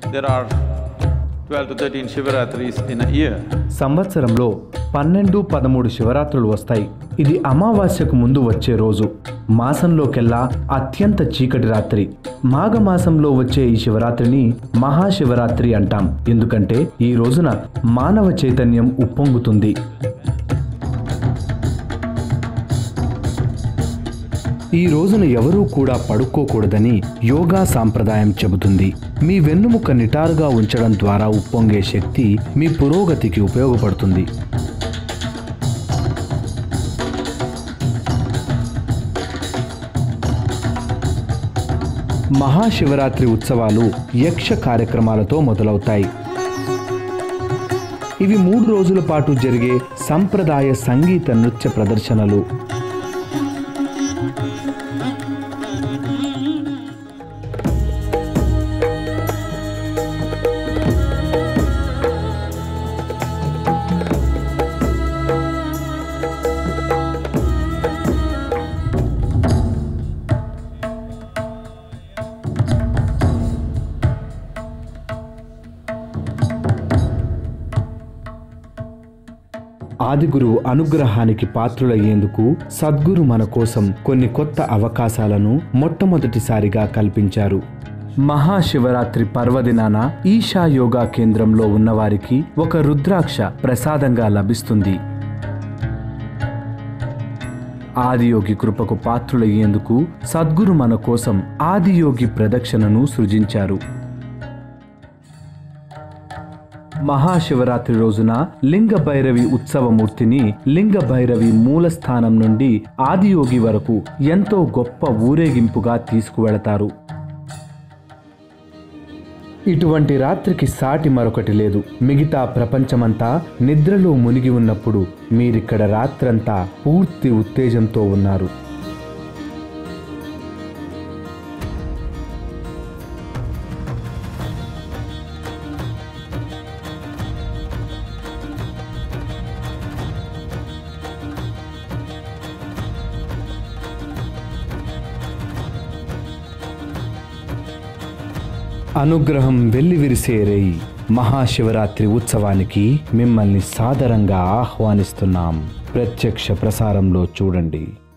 There are 12 to 13 Shivaratris in a year. సంవత్సరంలో పన్నెండు పదమూడు శివరాత్రులు వస్తాయి ఇది అమావాస్యకు ముందు వచ్చే రోజు మాసంలోకెల్లా అత్యంత చీకటి రాత్రి మాఘమాసంలో వచ్చే ఈ శివరాత్రిని మహాశివరాత్రి అంటాం ఎందుకంటే ఈ రోజున మానవ చైతన్యం ఉప్పొంగుతుంది ఈ రోజున ఎవరూ కూడా పడుకోకూడదని యోగా సాంప్రదాయం చెబుతుంది మీ వెన్నుముక నిటారుగా ఉంచడం ద్వారా ఉప్పొంగే శక్తి మీ పురోగతికి ఉపయోగపడుతుంది మహాశివరాత్రి ఉత్సవాలు యక్ష కార్యక్రమాలతో మొదలవుతాయి ఇవి మూడు రోజుల పాటు జరిగే సంప్రదాయ సంగీత నృత్య ప్రదర్శనలు ఆదిగురువు అనుగ్రహానికి పాత్రులయ్యేందుకు సద్గురు మన కోసం కొన్ని కొత్త అవకాశాలను మొట్టమొదటిసారిగా కల్పించారు మహాశివరాత్రి పర్వదినాన ఈశా యోగా కేంద్రంలో ఉన్నవారికి ఒక రుద్రాక్ష ప్రసాదంగా లభిస్తుంది ఆదియోగి కృపకు పాత్రులయ్యేందుకు సద్గురు మన కోసం ఆదియోగి ప్రదక్షిణను సృజించారు మహాశివరాత్రి రోజున లింగ భైరవి ఉత్సవమూర్తిని లింగ భైరవి మూల స్థానం నుండి ఆదియోగి వరకు ఎంతో గొప్ప ఊరేగింపుగా తీసుకువెళతారు ఇటువంటి రాత్రికి సాటి మరొకటి లేదు మిగతా ప్రపంచమంతా నిద్రలో మునిగి ఉన్నప్పుడు మీరిక్కడ రాత్రంతా పూర్తి ఉత్తేజంతో ఉన్నారు అనుగ్రహం వెల్లివిరిసేరేయి మహాశివరాత్రి ఉత్సవానికి మిమ్మల్ని సాదరంగా ఆహ్వానిస్తున్నాం ప్రత్యక్ష ప్రసారంలో చూడండి